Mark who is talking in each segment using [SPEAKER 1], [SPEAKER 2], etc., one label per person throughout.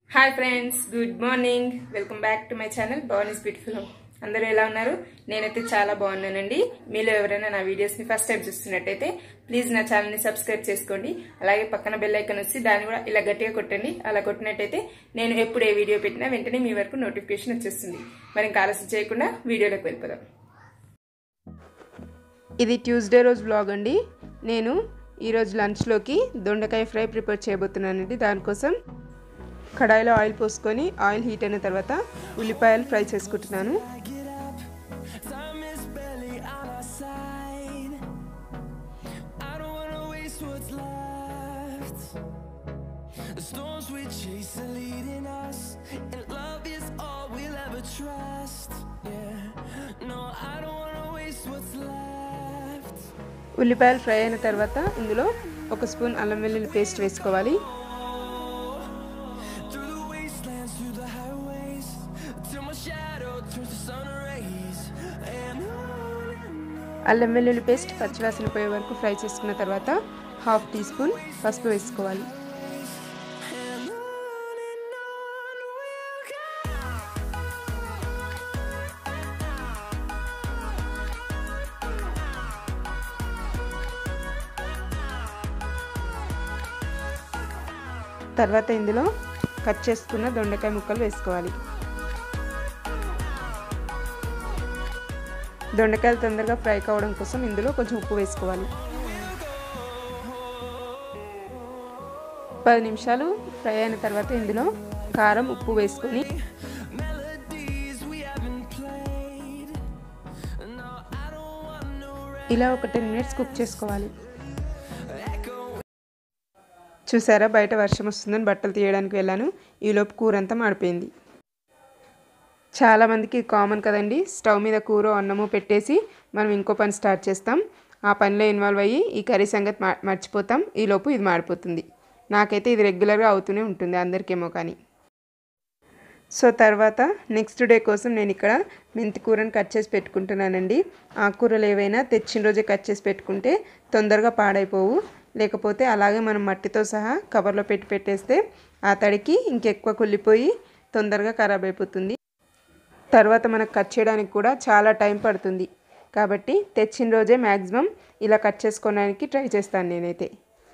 [SPEAKER 1] Hi friends good morning welcome back to my channel Bhavani's beautiful home అందరూ ఎలా ఉన్నారు నేనైతే చాలా బాగున్నానండి మీలో ఎవరైనా నా వీడియోస్ని ఫస్ట్ టైం చూస్తున్నట్టయితే ప్లీజ్ నా ఛానల్ని సబ్స్క్రైబ్ చేసుకోండి అలాగే పక్కన బెల్ ఐకన్ వచ్చి దాన్ని కూడా ఇలా గట్టిగా కొట్టండి అలా కొట్టినట్టయితే నేను ఎప్పుడు ఏ వీడియో పెట్టినా వెంటనే మీ వరకు నోటిఫికేషన్ వచ్చేస్తుంది మరి ఇంకా ఆలస్యం చేయకుండా వీడియోలోకి వెళ్ళిపోదాం ఇది ట్యూస్డే రోజు బ్లాగ్ అండి నేను ఈరోజు లంచ్లోకి దొండకాయ ఫ్రై ప్రిపేర్ చేయబోతున్నానండి దానికోసం కడాయిలో ఆయిల్ పోసుకొని ఆయిల్ హీట్ అయిన తర్వాత ఉల్లిపాయలు ఫ్రై చేసుకుంటున్నాను
[SPEAKER 2] Time is barely on our side. I don't wanna waste what's left. The storms we chase are leading us, and love is all we'll ever trust. Yeah, no, I don't wanna waste what's left.
[SPEAKER 1] ఉల్లిపాయలు fry అయిన తర్వాత ఇందులో ఒక spoon అల్లం వెల్లుల్లి paste వేసుకోవాలి
[SPEAKER 2] Through the wastelands, through the highways, till my shadow turns to sun rays, and on and on.
[SPEAKER 1] అల్లం వెల్లుల్లి పేస్ట్ పచ్చివాసన పోయే వరకు ఫ్రై చేసుకున్న తర్వాత హాఫ్ టీ స్పూన్ పసుపు వేసుకోవాలి
[SPEAKER 2] And on and on we'll go.
[SPEAKER 1] తర్వాత ఇందులో కట్ చేసుకున్న దొండకాయ ముక్కలు వేసుకోవాలి దొండకాయలు తొందరగా ఫ్రై కావడం కోసం ఇందులో కొంచెం ఉప్పు వేసుకోవాలి పది నిమిషాలు ఫ్రై అయిన తర్వాత ఇందులో కారం ఉప్పు వేసుకొని
[SPEAKER 2] Melodies we haven't played. No, I don't want no
[SPEAKER 1] ఇలా ఒక టెన్ మినిట్స్ కుక్ చేసుకోవాలి
[SPEAKER 2] echo.
[SPEAKER 1] చూసారా బయట వర్షం వస్తుందని బట్టలు తీయడానికి వెళ్ళాను ఈలోపు కూర అంతా మాడిపోయింది చాలామందికి కామన్ కదండి స్టవ్ మీద కూర అన్నము పెట్టేసి మనం ఇంకో పని స్టార్ట్ చేస్తాం ఆ పనిలో ఇన్వాల్వ్ అయ్యి ఈ కర్రీ సంగతి మా మర్చిపోతాం ఈలోపు ఇది మాడిపోతుంది నాకైతే ఇది రెగ్యులర్గా అవుతూనే ఉంటుంది అందరికేమో కానీ సో తర్వాత నెక్స్ట్ డే కోసం నేను ఇక్కడ మెంతి కూరని కట్ చేసి పెట్టుకుంటున్నానండి ఆకుకూరలు ఏవైనా తెచ్చిన రోజే కట్ చేసి పెట్టుకుంటే తొందరగా పాడైపోవు లేకపోతే అలాగే మనం మట్టితో సహా కవర్లో పెట్టి పెట్టేస్తే ఆ తడికి ఇంకెక్కువ కుళ్ళిపోయి తొందరగా ఖరాబ్ అయిపోతుంది తర్వాత మనకు కట్ చేయడానికి కూడా చాలా టైం పడుతుంది కాబట్టి తెచ్చిన రోజే మ్యాక్సిమం ఇలా కట్ చేసుకోవడానికి ట్రై చేస్తాను నేనైతే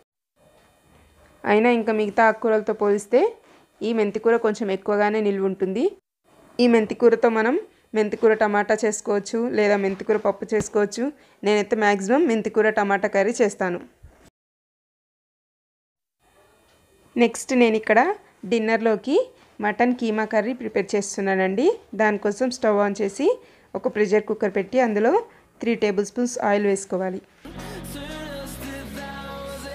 [SPEAKER 1] అయినా ఇంకా మిగతా ఆకుకూరలతో పోలిస్తే ఈ మెంతికూర కొంచెం ఎక్కువగానే నిల్వ ఉంటుంది ఈ మెంతికూరతో మనం మెంతికూర టమాటా చేసుకోవచ్చు లేదా మెంతికూర పప్పు చేసుకోవచ్చు నేనైతే మ్యాక్సిమం మెంతికూర టమాటా కర్రీ చేస్తాను నెక్స్ట్ నేను ఇక్కడ డిన్నర్లోకి మటన్ కీమా కర్రీ ప్రిపేర్ చేస్తున్నానండి దానికోసం స్టవ్ ఆన్ చేసి ఒక ప్రెషర్ కుక్కర్ పెట్టి అందులో త్రీ టేబుల్ స్పూన్స్ ఆయిల్ వేసుకోవాలి
[SPEAKER 2] Turn us to thousands.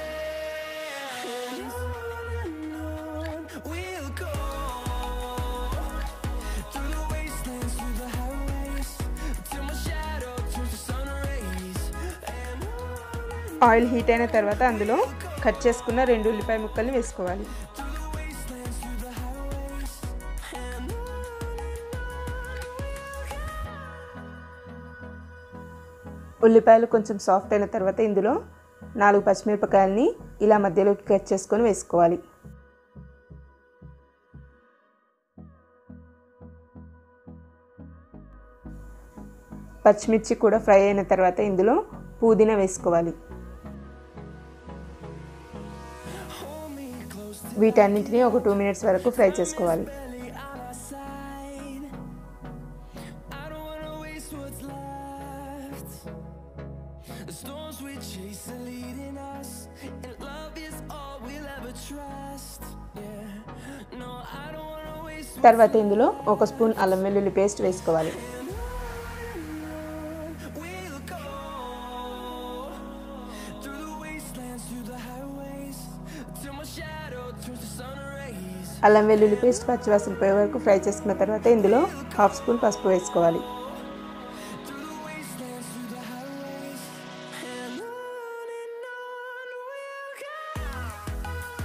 [SPEAKER 2] And on and on we'll go. Through the wastelands, through the highways, till my shadow turns to sun rays. And on
[SPEAKER 1] oil heat అయిన తర్వాత అందులో cut చేసుకున్న రెండు ఉల్లిపాయ ముక్కల్ని వేసుకోవాలి
[SPEAKER 2] through the wastelands, through the highways, and on.
[SPEAKER 1] ఉల్లిపాయలు కొంచెం సాఫ్ట్ అయిన తర్వాత ఇందులో నాలుగు పచ్చిమిరపకాయలని ఇలా మధ్యలోకి కట్ చేసుకొని వేసుకోవాలి పచ్చిమిర్చి కూడా ఫ్రై అయిన తర్వాత ఇందులో పుదీనా వేసుకోవాలి
[SPEAKER 2] Hold me close to
[SPEAKER 1] వీటన్నిటిని ఒక టూ మినిట్స్ వరకు ఫ్రై చేసుకోవాలి
[SPEAKER 2] belly on our side. I don't wanna waste what's left. The storms we chase are leading us, and love is all we'll ever trust. Yeah, no, I don't wanna waste.
[SPEAKER 1] తర్వాత ఇందులో ఒక spoon అల్లం వెల్లుల్లి paste వేసుకోవాలి
[SPEAKER 2] We'll go through the wastelands, through the highways, till my shadow turns to sun rays.
[SPEAKER 1] అల్లం వెల్లుల్లి paste పచ్చివాసన పోయే వరకు ఫ్రై చేసుకున్న తర్వాత ఇందులో హాఫ్ స్పూన్ పసుపు వేసుకోవాలి
[SPEAKER 2] Through the wastelands, through the highways, and on and on we'll go.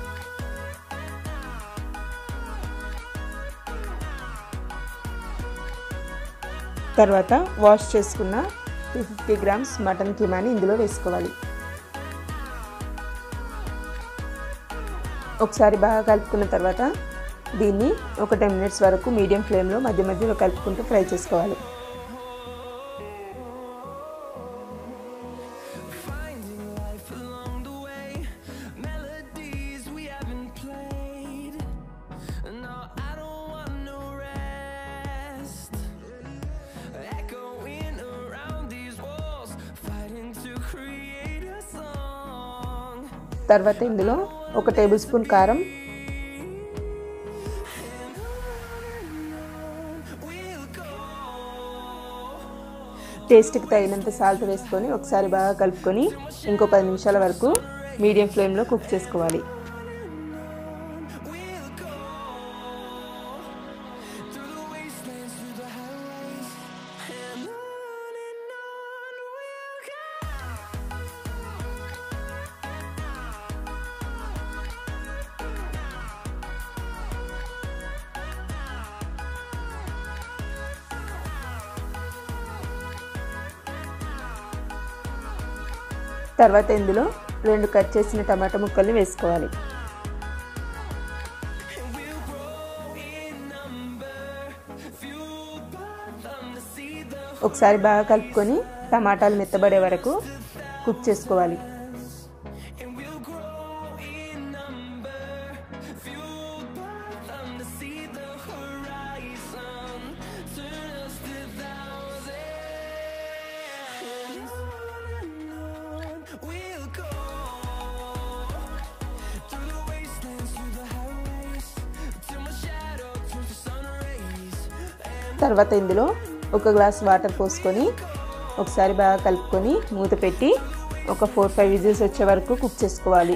[SPEAKER 1] తర్వాత వాష్ చేసుకున్న టూ ఫిఫ్టీ గ్రామ్స్ మటన్ కీమాని ఇందులో వేసుకోవాలి ఒకసారి బాగా కలుపుకున్న తర్వాత దీన్ని ఒక టెన్ మినిట్స్ వరకు మీడియం ఫ్లేమ్లో మధ్య మధ్యలో కలుపుకుంటూ ఫ్రై చేసుకోవాలి
[SPEAKER 2] Finding life along the way, melodies we haven't played. No, I don't want no rest. Echoing around these walls, fighting to create a song.
[SPEAKER 1] తర్వాత ఇందులో ఒక టేబుల్ స్పూన్ కారం
[SPEAKER 2] We'll go.
[SPEAKER 1] టేస్ట్కి తగినంత సాల్ట్ వేసుకొని ఒకసారి బాగా కలుపుకొని ఇంకో పది నిమిషాల వరకు మీడియం ఫ్లేమ్లో కుక్ చేసుకోవాలి
[SPEAKER 2] We'll go through the wastelands, through the highways, and on and on we'll go.
[SPEAKER 1] తర్వాత ఇందులో రెండు కట్ చేసిన టమాటా ముక్కల్ని వేసుకోవాలి
[SPEAKER 2] And we'll grow in number, fueled by them to see the
[SPEAKER 1] ఒకసారి బాగా కలుపుకొని టమాటాలు మెత్తబడే వరకు కుక్ చేసుకోవాలి
[SPEAKER 2] And we'll grow in number, fueled by them to see the horizon, turn us to thousands. And on and on we'll go, through the wastelands, through the highways, till my shadow turns to sun rays. And
[SPEAKER 1] తర్వాత ఇందులో ఒక glass water పోసుకొని ఒకసారి బాగా కలుపుకొని మూత పెట్టి ఒక ఫోర్ ఫైవ్ విజిల్స్ వచ్చే వరకు కుక్ చేసుకోవాలి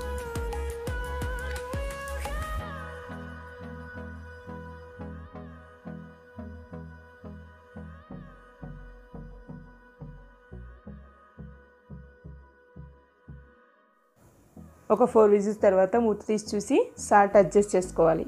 [SPEAKER 1] ఒక ఫోర్ విజిల్స్ తర్వాత మూత తీసి చూసి సాల్ట్ అడ్జస్ట్ చేసుకోవాలి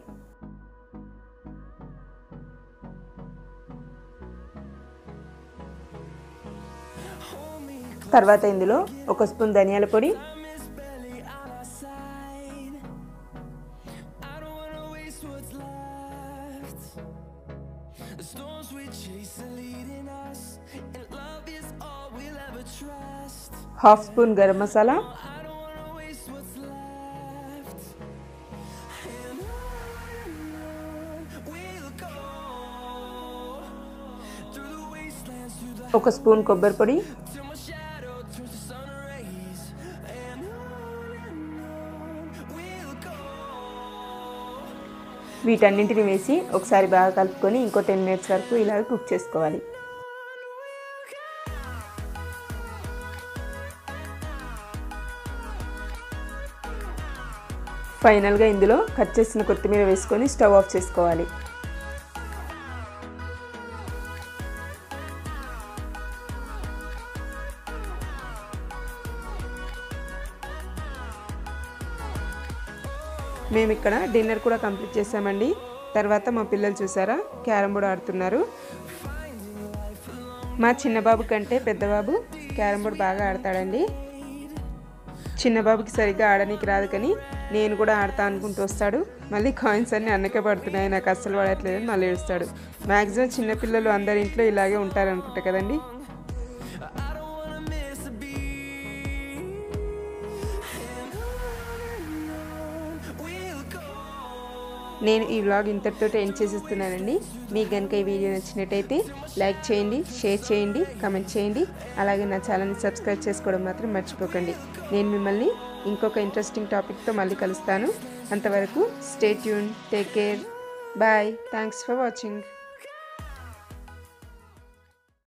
[SPEAKER 1] తర్వాత ఇందులో ఒక స్పూన్ ధనియాల పొడి
[SPEAKER 2] Miss Belly out our side. I don't wanna waste what's left. The storms we chase are leading us, and love is all we'll ever trust.
[SPEAKER 1] Half spoon garam masala
[SPEAKER 2] I don't wanna waste what's left. And on and on we'll go through the wastelands, through the
[SPEAKER 1] ఒక spoon కొబ్బరి పొడి
[SPEAKER 2] till my shadow turns to sun rays. And on and on we'll go.
[SPEAKER 1] వీటన్నింటిని వేసి ఒకసారి బాగా కలుపుకొని ఇంకో ten minutes వరకు ఇలాగ కుక్ చేసుకోవాలి ఫైనల్గా ఇందులో కట్ చేసిన కొత్తిమీర వేసుకొని స్టవ్ ఆఫ్ చేసుకోవాలి మేము ఇక్కడ డిన్నర్ కూడా కంప్లీట్ చేసామండి తర్వాత మా పిల్లలు చూసారా క్యారమ్ బోర్డ్ ఆడుతున్నారు మా చిన్న బాబు కంటే పెద్ద బాబు క్యారమ్ బోర్డ్ బాగా ఆడతాడండి చిన్న బాబుకి సరిగ్గా ఆడడానికి రాదు కానీ నేను కూడా ఆడతా అనుకుంటూ వస్తాడు మళ్ళీ కాయిన్స్ అన్నీ అన్నకే పడుతున్నాయి నాకు అస్సలు పడట్లేదని మళ్ళీ ఏడుస్తాడు మ్యాక్సిమం చిన్నపిల్లలు అందరి ఇంట్లో ఇలాగే ఉంటారు అనుకుంటా కదండి
[SPEAKER 2] I don't wanna miss a beat. And on and on we'll go.
[SPEAKER 1] నేను ఈ వ్లాగ్ ఇంతటితో ఎండ్ చేసేస్తున్నానండి మీకు కనుక ఈ వీడియో నచ్చినట్టయితే లైక్ చేయండి షేర్ చేయండి కమెంట్ చేయండి అలాగే నా ఛానల్ని సబ్స్క్రైబ్ చేసుకోవడం మాత్రం మర్చిపోకండి నేను మిమ్మల్ని ఇంకొక ఇంట్రెస్టింగ్ టాపిక్తో మళ్ళీ కలుస్తాను అంతవరకు stay tune take care bye thanks for watching